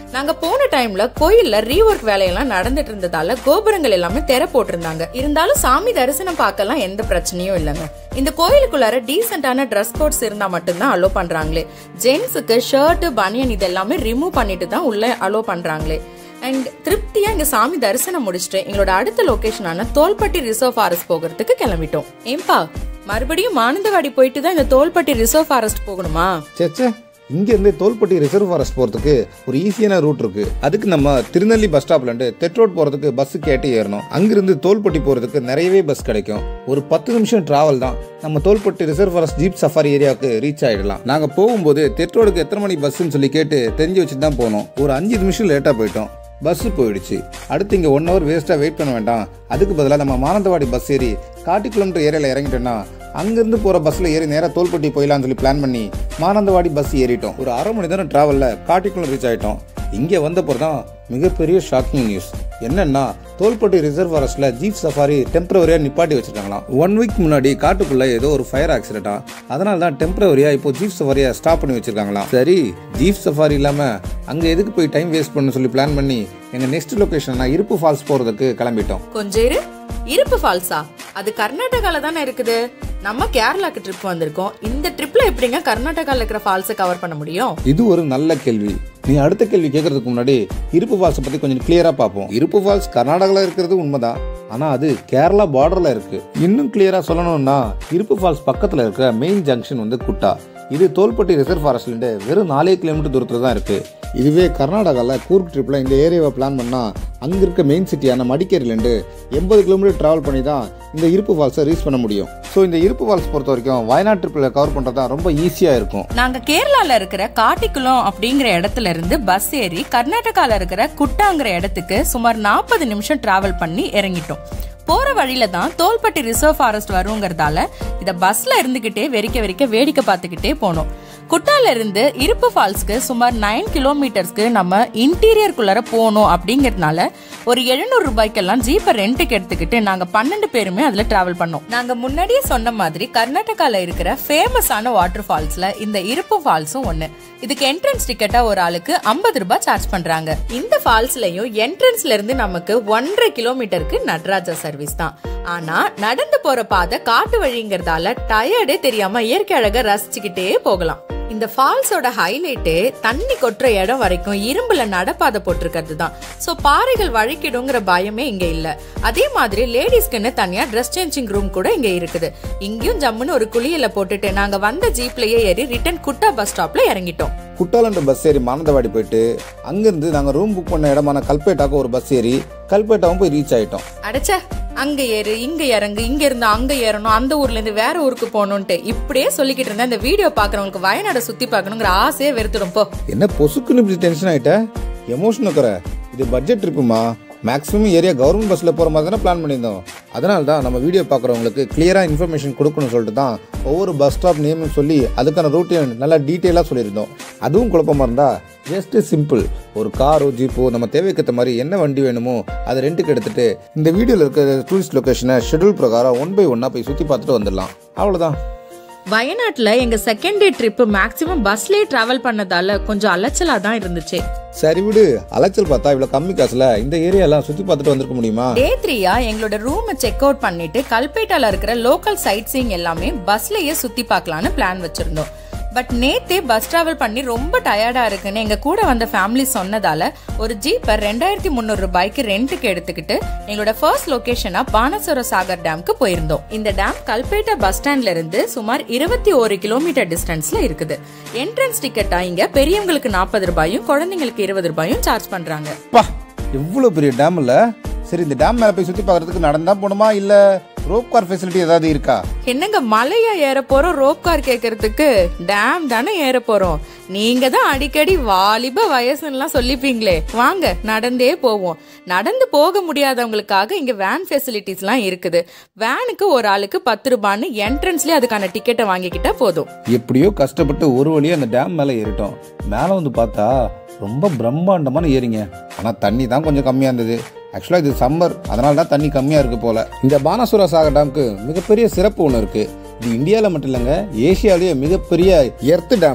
நாங்க போன டைம்ல கோயில்ல ரீஒர்க் வேலையெல்லாம் நடந்துட்டு இருந்ததால கோபுரங்கள் எல்லாமே திற போட்டிருந்தாங்க இருந்தாலும் சாமி தரிசனம் பார்க்கலாம் எந்த பிரச்சனையும் இல்லைங்க இந்த கோயிலுக்குள்ளார டீசென்டான ட்ரெஸ் கோட்ஸ் இருந்தா மட்டும்தான் அலோ பண்றாங்களே ஜென்ஸுக்கு ஷர்ட் பனியன் இது எல்லாமே ரிமூவ் பண்ணிட்டு தான் உள்ள அலோ பண்றாங்களே அண்ட் திருப்தியா இங்க சாமி தரிசனம் முடிச்சுட்டு எங்களோட அடுத்த லொகேஷனான தோல்பட்டி ரிசர்வ் ஃபாரஸ்ட் போகிறதுக்கு கிளம்பிட்டோம் ஏம்பா மறுபடியும் மானந்தவாடி போயிட்டு தான் இந்த தோல்பட்டி ரிசர்வ் ஃபாரஸ்ட் போகணுமா சேச்சே இங்கேருந்து தோல்பட்டி ரிசர்வ் ஃபாரஸ்ட் போகிறதுக்கு ஒரு ஈஸியான ரூட் இருக்கு அதுக்கு நம்ம திருநெல்லி பஸ் ஸ்டாப்லேருந்து தெட் ரோட் போகிறதுக்கு பஸ் கேட்டு ஏறணும் அங்கிருந்து தோல்பட்டி போகிறதுக்கு நிறையவே பஸ் கிடைக்கும் ஒரு பத்து நிமிஷம் டிராவல் தான் நம்ம Tholpetty reserve forest jeep safari ஏரியாவுக்கு ரீச் ஆகிடலாம் நாங்கள் போகும்போது தெட் ரோடுக்கு எத்தனை மணி பஸ்ஸுன்னு சொல்லி கேட்டு தெரிஞ்சு வச்சுட்டு தான் போனோம் ஒரு அஞ்சு நிமிஷம் லேட்டாக போயிட்டோம் பஸ் போயிடுச்சு அடுத்து இங்கே ஒன் ஹவர் வேஸ்ட்டாக வெயிட் பண்ண வேண்டாம் அதுக்கு பதிலாக நம்ம மானந்தவாடி பஸ் ஏறி காட்டி கிலோமீட்டர் ஏரியாவில் இறங்கிட்டோம்னா அங்கேருந்து போகிற பஸ்ஸில் ஏறி நேராக தோல்பட்டி போயிடலாம்னு சொல்லி பிளான் பண்ணி மானந்தவாடி பஸ் ஏறிட்டோம் ஒரு அரை மணி நேரம் ட்ராவலில் காட்டிக்குளம் ரீச் ஆகிட்டோம் இங்கே வந்தப்போ தான் மிகப்பெரிய ஷாக்கிங் நியூஸ் என்னன்னா தோல்பட்டி ரிசர்வ் ஃபாரஸ்ட்ல ஜீப் சஃபாரி டெம்பரவரியாக நிப்பாட்டி வச்சிருக்காங்களாம் ஒன் வீக் முன்னாடி காட்டுக்குள்ள ஏதோ ஒரு ஃபயர் ஆக்சிடென்ட்டா அதனால தான் டெம்பரவரியா இப்போ ஜீப் சஃபாரியை ஸ்டாப் பண்ணி வச்சிருக்காங்களாம் சரி ஜீப் சஃபாரி இல்லாம அங்க எதுக்கு போய் டைம் வேஸ்ட் பண்ண சொல்லி பிளான் பண்ணி எங்க நெக்ஸ்ட் லொகேஷன் இருப்பு ஃபால்ஸ் போறதுக்கு கிளம்பிட்டோம் கொஞ்சம் இரு இருப்பு ஃபால்ஸா அது கர்நாடகால தானே இருக்குது நம்ம கேரளாக்கு ட்ரிப் வந்திருக்கோம் இந்த ட்ரிப்ல எப்படிங்க கர்நாடகால இருக்கிற ஃபால்ஸை கவர் பண்ண முடியும் இது ஒரு நல்ல கேள்வி நீ அடுத்த கேள்வி கேட்கறதுக்கு முன்னாடி இருப்பு ஃபால்ஸை பத்தி கொஞ்சம் கிளியரா பார்ப்போம் இருப்பு ஃபால்ஸ் கர்நாடகாவில் இருக்கிறது உண்மைதான் ஆனா அது கேரளா பார்டர்ல இருக்கு இன்னும் கிளியரா சொல்லணும்னா இருப்பு ஃபால்ஸ் பக்கத்துல இருக்கிற மெயின் ஜங்ஷன் வந்து குட்டா இது தோல்பட்டி ரிசர்வ் ஃபாரஸ்ட்லேருந்து வெறும் நாலே கிலோமீட்டர் தூரத்தில் தான் இருக்குது இதுவே கர்நாடகாவில் கூர்க் ட்ரிப்பில் இந்த ஏரியாவை பிளான் பண்ணால் அங்கே இருக்க மெயின் சிட்டியான மடிக்கேரிலேருந்து எண்பது கிலோமீட்டர் ட்ராவல் பண்ணி தான் இந்த இருப்பு ஃபால்ஸை ரீச் பண்ண முடியும் ஸோ இந்த இருப்பு ஃபால்ஸ் பொறுத்த வரைக்கும் வயநாடு ட்ரிப்பில் கவர் பண்ணுறது தான் ரொம்ப ஈஸியாக இருக்கும் நாங்க கேரளால இருக்கிற காட்டிக்குளம் அப்படிங்கிற இடத்துல இருந்து பஸ் ஏறி கர்நாடகால இருக்கிற குட்டாங்கிற இடத்துக்கு சுமார் நாற்பது நிமிஷம் டிராவல் பண்ணி இறங்கிட்டோம் போற வழியில தான் தோல்பட்டி ரிசர்வ் ஃபாரஸ்ட் வருங்கிறதால இத பஸ்ல இருந்துகிட்டே வெறிக்க வெறிக்க வேடிக்கை பார்த்துக்கிட்டே போனோம் குட்டால இருந்து இருப்பு ஃபால்ஸ்க்கு சுமார் நைன் கிலோமீட்டர்ஸ்க்கு நம்ம இன்டீரியருக்குள்ளார போகணும் அப்படிங்கறதுனால ஒரு எழுநூறு ரூபாய்க்கெல்லாம் ஜீப்பை ரெண்ட்டுக்கு எடுத்துக்கிட்டு நாங்க பன்னெண்டு பேருமே அதுல டிராவல் பண்ணோம் நாங்க முன்னாடியே சொன்ன மாதிரி கர்நாடகால இருக்கிற ஃபேமஸான வாட்டர் ஃபால்ஸ்ல இந்த இருப்பு ஃபால்ஸும் ஒண்ணு இதுக்கு என்ட்ரன்ஸ் டிக்கெட்டா ஒரு ஆளுக்கு ஐம்பது ரூபாய் சார்ஜ் பண்றாங்க இந்த ஃபால்ஸ்லயும் என்ட்ரன்ஸ்ல இருந்து நமக்கு ஒன்றரை கிலோமீட்டருக்கு நடராஜா சர்வீஸ் தான் ஆனா நடந்து போற பாதை காட்டு வழிங்கிறதால டயர்டே தெரியாம இயற்கை அழக ரசிச்சுக்கிட்டே போகலாம் இந்த ஃபால்ஸோட ஹைலைட்டே தண்ணி கொட்டுற இடம் வரைக்கும் இரும்புல நடப்பாதை போட்டிருக்கிறது தான் ஸோ பாறைகள் வழுக்கிடுங்கிற பயமே இங்க இல்ல அதே மாதிரி லேடிஸ்க்குன்னு தனியா ட்ரெஸ் சேஞ்சிங் ரூம் கூட இங்க இருக்குது இங்கேயும் ஜம்முன்னு ஒரு குளியல போட்டுட்டு நாங்க வந்த ஜீப்லயே ஏறி ரிட்டன் குட்டா பஸ் ஸ்டாப்ல இறங்கிட்டோம் குட்டாலண்ட பஸ் ஏறி மானந்தவாடி போயிட்டு அங்கேருந்து நாங்கள் ரூம் புக் பண்ண இடமான கல்பேட்டாக்கு ஒரு பஸ் ஏறி கல்பேட்டாவும் போய் ரீச் ஆகிட்டோம் அடைச்ச அங்க ஏறு இங்க இறங்கு இங்க இருந்து அங்க ஏறணும் அந்த ஊர்ல இருந்து வேற ஊருக்கு போகணும்ட்டு இப்படியே சொல்லிக்கிட்டு இருந்தேன் இந்த வீடியோ பாக்குறவங்களுக்கு வயநாடு சுத்தி பார்க்கணுங்கிற ஆசையே வெறுத்துடும் போ என்ன பொசுக்குன்னு இப்படி டென்ஷன் ஆகிட்ட எமோஷன் வைக்கிற இது பட்ஜெட் ட்ரிப்புமா மேக்ஸிமம் ஏரியா கவர்மெண்ட் பஸ்ஸில் போகிற மாதிரி தானே பிளான் பண்ணியிருந்தோம் அதனால தான் நம்ம வீடியோ பார்க்குறவங்களுக்கு கிளியராக இன்ஃபர்மேஷன் கொடுக்கணும்னு சொல்லிட்டு தான் ஒவ்வொரு பஸ் ஸ்டாப் நேம்னு சொல்லி அதுக்கான ரூட்டையும் நல்லா டீட்டெயிலாக சொல்லியிருந்தோம் அதுவும் குழப்பமாக இருந்தால் ஜஸ்ட் சிம்பிள் ஒரு காரோ ஜீப்போ நம்ம தேவைக்கேற்ற மாதிரி என்ன வண்டி வேணுமோ அதை ரெண்டுக்கு எடுத்துட்டு இந்த வீடியோவில் இருக்கிற டூரிஸ்ட் லொக்கேஷனை ஷெட்யூல் பிரகாரம் ஒன் பை ஒன்னாக போய் சுற்றி பார்த்துட்டு வந்துடலாம் அவ்வளோதான் வயநாட்டுல எங்க செகண்ட் டே ட்ரிப் மேக்சிமம் பஸ்லயே டிராவல் பண்ணதால கொஞ்சம் அலைச்சலா தான் இருந்துச்சு சரி விடு அலைச்சல் பார்த்தா இவ்வளோ கம்மி காசில் இந்த ஏரியாலாம் சுற்றி பார்த்துட்டு வந்திருக்க முடியுமா டே த்ரீயா எங்களோட ரூமை செக் அவுட் பண்ணிட்டு கல்பேட்டால இருக்கிற லோக்கல் சைட் சீயிங் எல்லாமே பஸ்லயே சுத்தி பார்க்கலான்னு பிளான் வச்சிருந்தோம் பட் நேத்தே பஸ் டிராவல் பண்ணி ரொம்ப டயர்டா இருக்குன்னு எங்க கூட வந்த ஃபேமிலி சொன்னதால ஒரு ஜீப்பை ரெண்டாயிரத்தி முந்நூறு ரூபாய்க்கு ரெண்ட்டுக்கு எடுத்துக்கிட்டு எங்களோட ஃபர்ஸ்ட் லொகேஷனா பானசோர சாகர் டேம்க்கு போயிருந்தோம் இந்த டேம் கல்பேட்டா பஸ் ஸ்டாண்ட்ல இருந்து சுமார் இருபத்தி ஒரு கிலோமீட்டர் டிஸ்டன்ஸ்ல இருக்குது என்ட்ரன்ஸ் டிக்கெட்டா இங்க பெரியவங்களுக்கு நாற்பது ரூபாயும் குழந்தைங்களுக்கு இருபது ரூபாயும் சார்ஜ் பண்றாங்க பா எவ்வளோ பெரிய டேம் இல்ல சரி இந்த டேம் மேலே போய் சுற்றி பார்க்கறதுக்கு நடந்தா போகணுமா இல்லை ரோப் கார் ஃபெசிலிட்டி ஏதாவது இருக்கா என்னங்க மலையா ஏற போறோம் ரோப் கார் கேக்குறதுக்கு டேம் தானே ஏற போறோம் நீங்க தான் அடிக்கடி வாலிப வயசுலாம் சொல்லிப்பீங்களே வாங்க நடந்தே போவோம் நடந்து போக முடியாதவங்களுக்காக இங்க வேன் ஃபெசிலிட்டிஸ்லாம் இருக்குது வேனுக்கு ஒரு ஆளுக்கு பத்து ரூபான்னு என்ட்ரன்ஸ்லயே அதுக்கான டிக்கெட்டை வாங்கிக்கிட்டா போதும் எப்படியோ கஷ்டப்பட்டு ஒரு வழியாக அந்த டேம் மேலே ஏறிட்டோம் மேலே வந்து பார்த்தா ரொம்ப பிரம்மாண்டமான ஏறிங்க ஆனால் தண்ணி தான் கொஞ்சம் கம்மியாக இருந்தது ஆக்சுவலாக இது சம்மர் அதனால தான் தண்ணி கம்மியாக இருக்கு போல இந்த பானாசுரா சாகர் டேமுக்கு மிகப்பெரிய சிறப்பு ஒன்று இருக்கு இது இந்தியாவில் மட்டும் இல்லைங்க ஏசியாவிலேயே மிகப்பெரிய எர்த் டேமா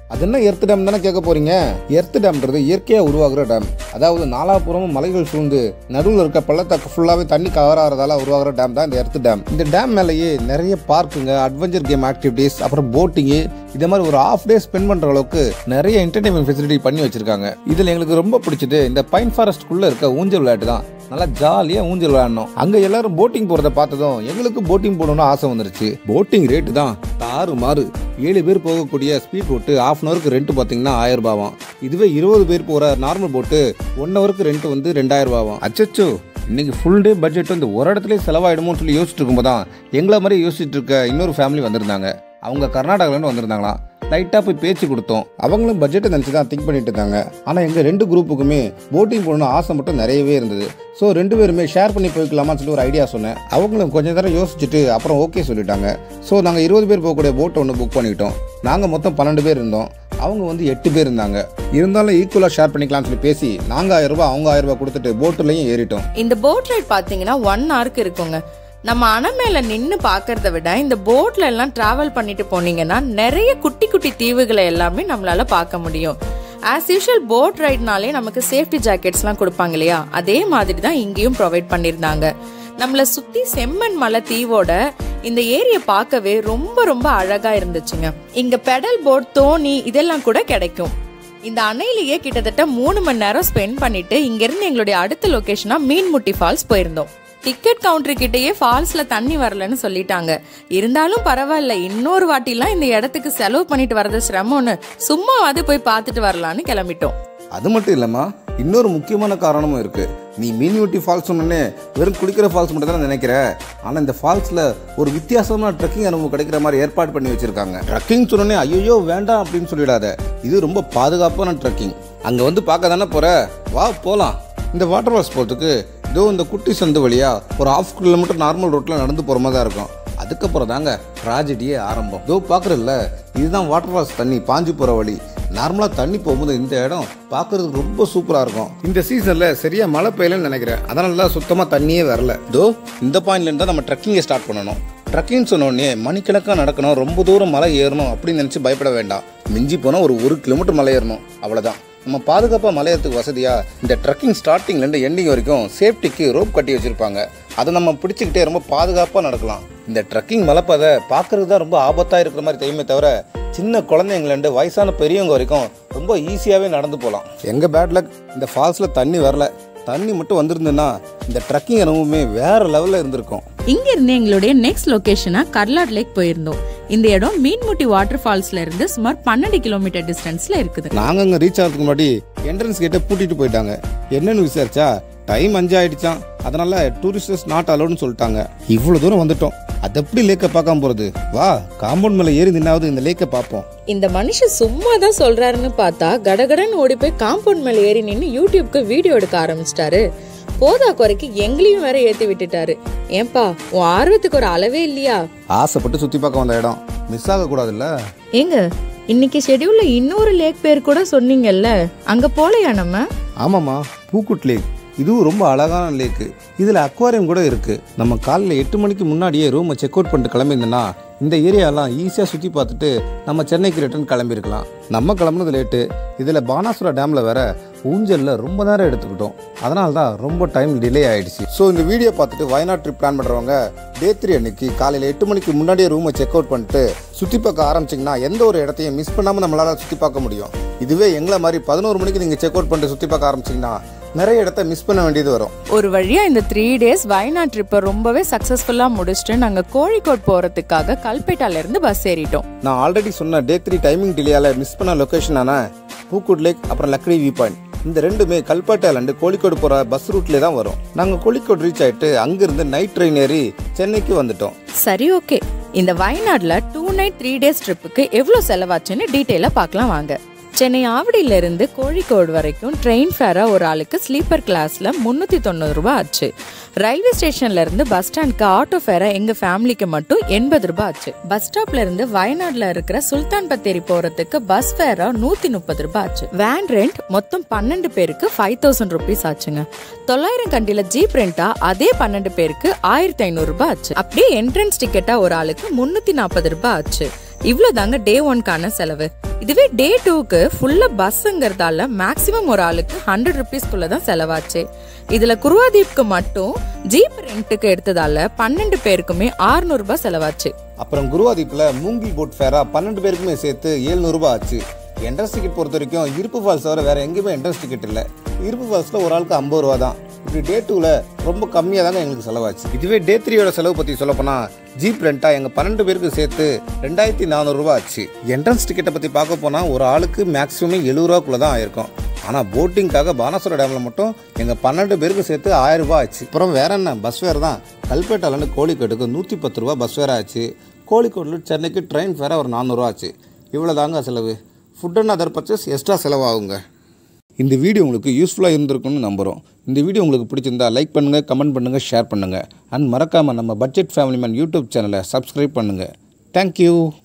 அது என்ன எர்த் டேம் தானே கேட்க போறீங்க எர்த் டேம்ன்றது இயற்கையாக உருவாகிற டேம் அதாவது நாலாபுறமும் மலைகள் சூழ்ந்து நடுவில் இருக்க பள்ளத்தாக்கு ஃபுல்லாகவே தண்ணி கவர் ஆகிறதால உருவாகிற டேம் தான் இந்த எர்த் டேம் இந்த டேம் மேலேயே நிறைய பார்க்குங்க அட்வென்ச்சர் கேம் ஆக்டிவிட்டீஸ் அப்புறம் போட்டிங்கு இதே மாதிரி ஒரு ஹாஃப் டே ஸ்பெண்ட் பண்ற அளவுக்கு நிறைய என்டர்டைன்மெண்ட் ஃபெசிலிட்டி பண்ணி வச்சிருக்காங்க இதில் எங்களுக்கு ரொம்ப பிடிச்சது இந்த பைன் ஃபாரஸ்ட்குள்ள இருக்க ஊஞ்சல் விளையாட்டு தான் நல்லா ஜாலியாக ஊஞ்சல் விளையாடணும் அங்கே எல்லாரும் போட்டிங் போகிறத பார்த்ததும் எங்களுக்கு போட்டிங் போகணும்னு ஆசை வந்துருச்சு போட்டிங் ரேட்டு தான் தாறு மாறு ஏழு பேர் போகக்கூடிய ஸ்பீட் போட்டு ஆஃப் அன் ஹவருக்கு ரெண்ட் பார்த்தீங்கன்னா ஆயிரம் ரூபாவாம் இதுவே இருபது பேர் போகிற நார்மல் போட்டு ஒன் ஹவருக்கு ரெண்ட் வந்து ரெண்டாயிரம் ரூபாவாம் அச்சச்சோ இன்னைக்கு ஃபுல் டே பட்ஜெட் வந்து ஒரு இடத்துல செலவாயிடுமோன்னு சொல்லி யோசிச்சுட்டு இருக்கும்போது தான் எங்களை மாதிரி யோசிச்சுட்டு இருக்க இன்னொரு ஃபேமிலி வந்திருந்தாங்க அவங்க கர்நாடகாலேருந்து வந்திருந்தாங்களாம் லைட்டாக போய் பேச்சு கொடுத்தோம் அவங்களும் பட்ஜெட்டை நினச்சி தான் திங்க் பண்ணிட்டு இருந்தாங்க ஆனால் எங்கள் ரெண்டு குரூப்புக்குமே போட்டிங் போகணும்னு ஆசை மட்டும் நிறையவே இருந்தது ஸோ ரெண்டு பேருமே ஷேர் பண்ணி போய்க்கலாமான்னு சொல்லி ஒரு ஐடியா சொன்னேன் அவங்களும் கொஞ்ச நேரம் யோசிச்சுட்டு அப்புறம் ஓகே சொல்லிட்டாங்க ஸோ நாங்கள் இருபது பேர் போகக்கூடிய போட்டை ஒன்று புக் பண்ணிக்கிட்டோம் நாங்கள் மொத்தம் பன்னெண்டு பேர் இருந்தோம் அவங்க வந்து எட்டு பேர் இருந்தாங்க இருந்தாலும் ஈக்குவலாக ஷேர் பண்ணிக்கலாம்னு சொல்லி பேசி நாங்கள் ஆயிரம் ரூபாய் அவங்க ஆயிரம் ரூபாய் கொடுத்துட்டு போட்டுலையும் ஏறிட்டோம் இந்த போட் ரைட் பார்த்தீங்கன்னா ஒன் ஹவருக்கு இருக்குங்க நம்ம அணை மேல நின்று பார்க்கறத விட இந்த போட்ல எல்லாம் டிராவல் பண்ணிட்டு போனீங்கன்னா நிறைய குட்டி குட்டி தீவுகளை எல்லாமே நம்மளால பார்க்க முடியும் ஆஸ் யூஷுவல் போட் ரைட்னாலே நமக்கு சேஃப்டி ஜாக்கெட்ஸ்லாம் கொடுப்பாங்க இல்லையா அதே மாதிரி தான் இங்கேயும் ப்ரொவைட் பண்ணியிருந்தாங்க நம்மளை சுத்தி செம்மண் மலை தீவோட இந்த ஏரியை பார்க்கவே ரொம்ப ரொம்ப அழகா இருந்துச்சுங்க இங்க பெடல் போட் தோணி இதெல்லாம் கூட கிடைக்கும் இந்த அணையிலேயே கிட்டத்தட்ட மூணு மணி நேரம் ஸ்பெண்ட் பண்ணிட்டு இங்கிருந்து எங்களுடைய அடுத்த லொகேஷனா மீன்முட்டி ஃபால்ஸ் போயிருந்தோம் டிக்கெட் கவுண்டர் கிட்டேயே ஃபால்ஸ்ல தண்ணி வரலன்னு சொல்லிட்டாங்க இருந்தாலும் பரவாயில்ல இன்னொரு வாட்டிலாம் இந்த இடத்துக்கு செலவு பண்ணிட்டு வரது சிரமம்னு சும்மாவாது போய் பார்த்துட்டு வரலான்னு கிளம்பிட்டோம் அது மட்டும் இல்லைம்மா இன்னொரு முக்கியமான காரணமும் இருக்கு நீ மீன்யூட்டி ஃபால்ஸ் சொன்னே வெறும் குளிக்கிற ஃபால்ஸ் மட்டும் தான் நினைக்கிற ஆனால் இந்த ஃபால்ஸில் ஒரு வித்தியாசமான ட்ரெக்கிங் அனுபவம் கிடைக்கிற மாதிரி ஏற்பாடு பண்ணி வச்சிருக்காங்க ட்ரெக்கிங் சொன்னோன்னே ஐயோ வேண்டாம் அப்படின்னு சொல்லிடாத இது ரொம்ப பாதுகாப்பான ட்ரெக்கிங் அங்கே வந்து பார்க்க தானே போற வா போகலாம் இந்த வாட்டர் ஃபால்ஸ் போகிறதுக்கு இதோ இந்த குட்டி சந்து வழியா ஒரு ஹாஃப் கிலோமீட்டர் நார்மல் ரோட்டில் நடந்து போகிற மாதிரி தான் இருக்கும் அதுக்கப்புறம் தாங்க ட்ராஜடியே ஆரம்பம் இதோ பார்க்குறல்ல இதுதான் வாட்டர் ஃபால்ஸ் தண்ணி பாஞ்சு போகிற வழி நார்மலாக தண்ணி போகும்போது இந்த இடம் பார்க்கறதுக்கு ரொம்ப சூப்பராக இருக்கும் இந்த சீசனில் சரியாக மழை பெய்யலன்னு நினைக்கிறேன் அதனால தான் சுத்தமாக தண்ணியே வரல இதோ இந்த பாயிண்ட்லேருந்து தான் நம்ம ட்ரெக்கிங்கை ஸ்டார்ட் பண்ணணும் ட்ரெக்கிங் சொன்னோடனே மணிக்கணக்காக நடக்கணும் ரொம்ப தூரம் மலை ஏறணும் அப்படின்னு நினச்சி பயப்பட வேண்டாம் மிஞ்சி போனால் ஒரு ஒரு கிலோமீட்டர் மலை ஏறணும் அவ்வளோதான் நம்ம பாதுகாப்பாக மலையறதுக்கு வசதியாக இந்த ட்ரெக்கிங் ஸ்டார்டிங்லேருந்து எண்டிங் வரைக்கும் சேஃப்டிக்கு ரோப் கட்டி வச்சுருப்பாங்க அதை நம்ம பிடிச்சிக்கிட்டே ரொம்ப பாதுகாப்பாக நடக்கலாம் இந்த ட்ரெக்கிங் மலைப்பாதை பார்க்கறது தான் ரொம்ப ஆபத்தாக இருக்கிற மாதிரி தெரியுமே தவிர சின்ன குழந்தைங்கலேருந்து வயசான பெரியவங்க வரைக்கும் ரொம்ப ஈஸியாகவே நடந்து போகலாம் எங்கள் பேட் லக் இந்த ஃபால்ஸில் தண்ணி வரல தண்ணி மட்டும் வந்திருந்துன்னா இந்த ட்ரெக்கிங் அனுபவமே வேற லெவலில் இருந்திருக்கும் இங்க இருந்து எங்களுடைய நெக்ஸ்ட் லொகேஷனா கர்லாட் லேக் போயிருந்தோம் இந்த இடம் மீன்முட்டி வாட்டர் ஃபால்ஸ்ல இருந்து சுமார் பன்னெண்டு கிலோமீட்டர் டிஸ்டன்ஸ்ல இருக்குது நாங்கள் அங்கே ரீச் ஆகிறதுக்கு முன்னாடி என்ட்ரன்ஸ் கேட்டை பூட்டிட்டு போயிட்டாங்க என்னன்னு விசாரிச்சா டைம் அஞ்சு ஆயிடுச்சான் அதனால டூரிஸ்டர்ஸ் நாட் அலோடுன்னு சொல்லிட்டாங்க இவ்வளோ தூரம் வந்துட்டோம் அது எப்படி லேக்கை பார்க்காம போகிறது வா காம்பவுண்ட் மேலே ஏறி நின்னாவது இந்த லேக்கை பார்ப்போம் இந்த மனுஷன் சும்மா தான் சொல்றாருன்னு பார்த்தா கடகடன்னு ஓடி போய் காம்பவுண்ட் மேல ஏறி நின்று யூடியூப்க்கு வீடியோ எடுக்க ஆரம்பிச்சிட்டாரு போதா குறைக்கு எங்களையும் வேற ஏத்தி விட்டுட்டாரு ஏன்பா உன் ஆர்வத்துக்கு ஒரு அளவே இல்லையா ஆசைப்பட்டு சுற்றி பார்க்க வந்த இடம் மிஸ் ஆகக்கூடாதுல்ல ஏங்க இன்னைக்கு ஷெட்யூல்ல இன்னொரு லேக் பேர் கூட சொன்னீங்கல்ல அங்க போலையா நம்ம ஆமாம்மா பூக்குட் லேக் இதுவும் ரொம்ப அழகான லேக்கு இதில் அக்வாரியம் கூட இருக்குது நம்ம காலையில் எட்டு மணிக்கு முன்னாடியே ரூமை செக் அவுட் பண்ணிட்டு கிளம்பியிருந்தோன்னா இந்த ஏரியாலாம் ஈஸியாக சுற்றி பார்த்துட்டு நம்ம சென்னைக்கு ரிட்டர்ன் கிளம்பியிருக்கலாம் நம்ம கிளம்புனது லேட்டு இதில் பானாசுரா டேமில் வேற ஊஞ்சலில் ரொம்ப நேரம் எடுத்துக்கிட்டோம் அதனால தான் ரொம்ப டைம் டிலே ஆயிடுச்சு ஸோ இந்த வீடியோ பார்த்துட்டு வயநாட் ட்ரிப் பிளான் பண்ணுறவங்க டே த்ரீ அன்னைக்கு காலையில் எட்டு மணிக்கு முன்னாடியே ரூமை செக் அவுட் பண்ணிட்டு சுற்றி பார்க்க ஆரம்பிச்சிங்கன்னா எந்த ஒரு இடத்தையும் மிஸ் பண்ணாமல் நம்மளால் சுற்றி பார்க்க முடியும் இதுவே எங்களை மாதிரி பதினோரு மணிக்கு நீங்கள் செக் அவுட் பண்ணிட்டு சுற்றி பார்க்க ஆரம்பிச்சிங்கன்னா நிறைய இடத்த மிஸ் பண்ண வேண்டியது வரும் ஒரு வழியா இந்த த்ரீ டேஸ் வயநாட் ட்ரிப்பை ரொம்பவே சக்சஸ்ஃபுல்லா முடிச்சுட்டு நாங்க கோழிக்கோட் போறதுக்காக கல்பேட்டால இருந்து பஸ் ஏறிட்டோம் நான் ஆல்ரெடி சொன்ன டே த்ரீ டைமிங் டிலேயால மிஸ் பண்ண லொக்கேஷனான பூக்குட் லேக் அப்புறம் லக்டி வியூ பாயிண்ட் இந்த ரெண்டுமே கல்பாட்டாலேருந்து கோழிக்கோடு போகிற பஸ் ரூட்லேயே தான் வரும் நாங்கள் கோழிக்கோடு ரீச் ஆகிட்டு அங்கேருந்து நைட் ட்ரெயின் ஏறி சென்னைக்கு வந்துட்டோம் சரி ஓகே இந்த வயநாடுல டூ நைட் த்ரீ டேஸ் ட்ரிப்புக்கு எவ்வளவு செலவாச்சுன்னு டீட்டெயிலா பார்க்கலாம் வாங்க சென்னை ஆவடியில இருந்து கோழிக்கோடு வரைக்கும் ட்ரெயின் ஃபேரா ஒரு ஆளுக்கு ஸ்லீப்பர் கிளாஸ்ல முன்னூத்தி தொண்ணூறு ரூபாய் ஆச்சு ரயில்வே ஸ்டேஷன்ல இருந்து பஸ் ஸ்டாண்ட்க்கு ஆட்டோ ஃபேரா எங்க ஃபேமிலிக்கு மட்டும் எண்பது ரூபாய் ஆச்சு பஸ் ஸ்டாப்ல இருந்து வயநாடுல இருக்கிற சுல்தான் பத்தேரி போறதுக்கு பஸ் ஃபேரா நூத்தி முப்பது ரூபாய் ஆச்சு வேன் ரெண்ட் மொத்தம் பன்னெண்டு பேருக்கு ஃபைவ் தௌசண்ட் ருபீஸ் ஆச்சுங்க தொள்ளாயிரம் கண்டில ஜீப் ரெண்டா அதே பன்னெண்டு பேருக்கு ஆயிரத்தி ஐநூறு ரூபாய் ஆச்சு அப்படியே என்ட்ரன்ஸ் டிக்கெட்டா ஒரு ஆளுக்கு முன்னூத்தி நாற்பது ரூபாய் ஆச்சு இவ்வளோ தாங்க டே ஒன்க்கான செலவு இதுவே டே டூக்கு ஃபுல்லா பஸ்ஸுங்கிறதால மேக்ஸிமம் ஒரு ஆளுக்கு ஹண்ட்ரட் ருபீஸ்க்குள்ள தான் செலவாச்சு இதுல குருவாதீப்க்கு மட்டும் ஜீப் ரெண்ட்டுக்கு எடுத்ததால பன்னெண்டு பேருக்குமே 600 ரூபாய் செலவாச்சு அப்புறம் குருவாதீப்பில் மூங்கில் போட் ஃபேராக பன்னெண்டு பேருக்குமே சேர்த்து ஏழ்நூறுபா ஆச்சு என்ட்ரன்ஸ் டிக்கெட் பொறுத்த வரைக்கும் இருப்பு ஃபால்ஸ் தவிர வேறு எங்கேயுமே என்ட்ரன்ஸ் டிக்கெட் இல்லை இருப்பு ஃபால்ஸில் ஒரு ஆளுக்கு ஐம்பது ரூபா தான் இப்படி டே டூவில் ரொம்ப கம்மியாக தாங்க எங்களுக்கு செலவாச்சு இதுவே டே த்ரீயோட செலவு பற்றி சொல்லப்போனால் ஜீப் ரெண்ட்டாக எங்கள் பன்னெண்டு பேருக்கு சேர்த்து ரெண்டாயிரத்தி நானூறுரூவா ஆச்சு என்ட்ரன்ஸ் டிக்கெட்டை பற்றி பார்க்க போனால் ஒரு ஆளுக்கு மேக்ஸிமம் எழுபது ரூபாக்குள்ளே தான் ஆயிருக்கும் ஆனால் போட்டிங்காக பானாசுர டேமில் மட்டும் எங்கள் பன்னெண்டு பேருக்கு சேர்த்து ஆயிரம் ரூபாய் ஆச்சு அப்புறம் வேற என்ன பஸ் ஃபேர் தான் கல்பேட்டாலேருந்து கோழிக்கோட்டுக்கு நூற்றி பத்து ரூபா பஸ் ஃபேர் ஆச்சு கோழிக்கோட்டில் சென்னைக்கு ட்ரெயின் ஃபேராக ஒரு நானூறுரூவா ஆச்சு இவ்வளோ தாங்க செலவு food and other purchase extra செலவாகுங்க இந்த வீடியோ உங்களுக்கு யூஸ்ஃபுல்லாக இருந்திருக்கும்னு நம்புகிறோம் இந்த வீடியோ உங்களுக்கு பிடிச்சிருந்தா லைக் பண்ணுங்கள் கமெண்ட் பண்ணுங்கள் ஷேர் பண்ணுங்கள் அண்ட் மறக்காமல் நம்ம பட்ஜெட் ஃபேமிலி மேன் யூடியூப் சேனலை சப்ஸ்கிரைப் பண்ணுங்கள் தேங்க்யூ